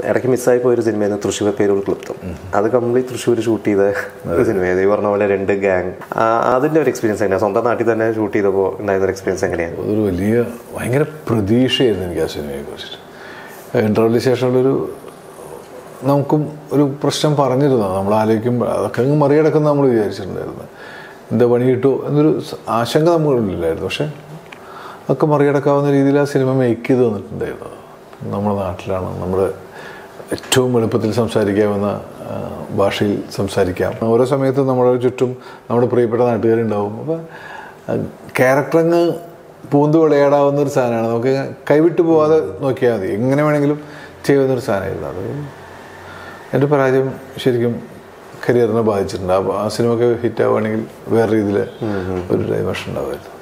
ഇടയ്ക്ക് മിസ്സായി പോയ ഒരു സിനിമയായിരുന്നു തൃശ്ശൂർ പേരൂർ ക്ലിപ്തം അത് കംപ്ലീറ്റ് തൃശ്ശൂർ ഷൂട്ട് ചെയ്ത ഒരു സിനിമയായിരുന്നു ഈ പറഞ്ഞ പോലെ രണ്ട് ഗ്യാങ് അതിന്റെ ഒരു എക്സ്പീരിയൻസ് എങ്ങനെയാണ് സ്വന്തം നാട്ടിൽ തന്നെ ഷൂട്ട് ചെയ്തപ്പോൾ ഉണ്ടായിരുന്ന ഒരു എക്സ്പീരിയൻസ് എങ്ങനെയാണ് അതൊരു വലിയ ഭയങ്കര പ്രതീക്ഷയായിരുന്നു എനിക്ക് ആ സിനിമയെ കുറിച്ചിട്ട് ഇൻ്റർവ്യൂവിന് ശേഷമുള്ളൊരു നമുക്കും ഒരു പ്രശ്നം പറഞ്ഞിരുന്നു നമ്മൾ ആലോചിക്കുമ്പോൾ അതൊക്കെ അങ്ങ് മറികടക്കുന്ന നമ്മൾ വിചാരിച്ചിട്ടുണ്ടായിരുന്നു എന്താ പണി കിട്ടുമോ എന്നൊരു സ- ആശങ്ക നമ്മളില്ലായിരുന്നു പക്ഷേ അതൊക്കെ മറികടക്കാവുന്ന രീതിയിൽ ആ സിനിമ മേക്ക് ചെയ്ത് വന്നിട്ടുണ്ടായിരുന്നു നമ്മുടെ നാട്ടിലാണ് നമ്മുടെ ഏറ്റവും എളുപ്പത്തിൽ സംസാരിക്കാവുന്ന ആ, ഭാഷയിൽ സംസാരിക്കാം ഓരോ സമയത്തും നമ്മുടെ ചുറ്റും നമ്മുടെ പ്രിയപ്പെട്ട നാട്ടുകാരുണ്ടാവും അപ്പോൾ ക്യാരക്ടറങ്ങ് പൂന്ത് വിളയാടാവുന്ന ഒരു സാധനമാണ് നമുക്ക് കൈവിട്ട് പോവാതെ നോക്കിയാൽ മതി എങ്ങനെ വേണമെങ്കിലും ചെയ്യാവുന്ന ഒരു സാധനമായിരുന്നു അത് എൻ്റെ പരാജയം ശരിക്കും കരിയറിനെ ബാധിച്ചിട്ടുണ്ട് അപ്പോൾ ആ സിനിമ ഒക്കെ ഹിറ്റ് ആവുകയാണെങ്കിൽ വേറെ രീതിയിൽ ഒരു ഡൈമെൻഷൻ ഉണ്ടാവുമായിരുന്നു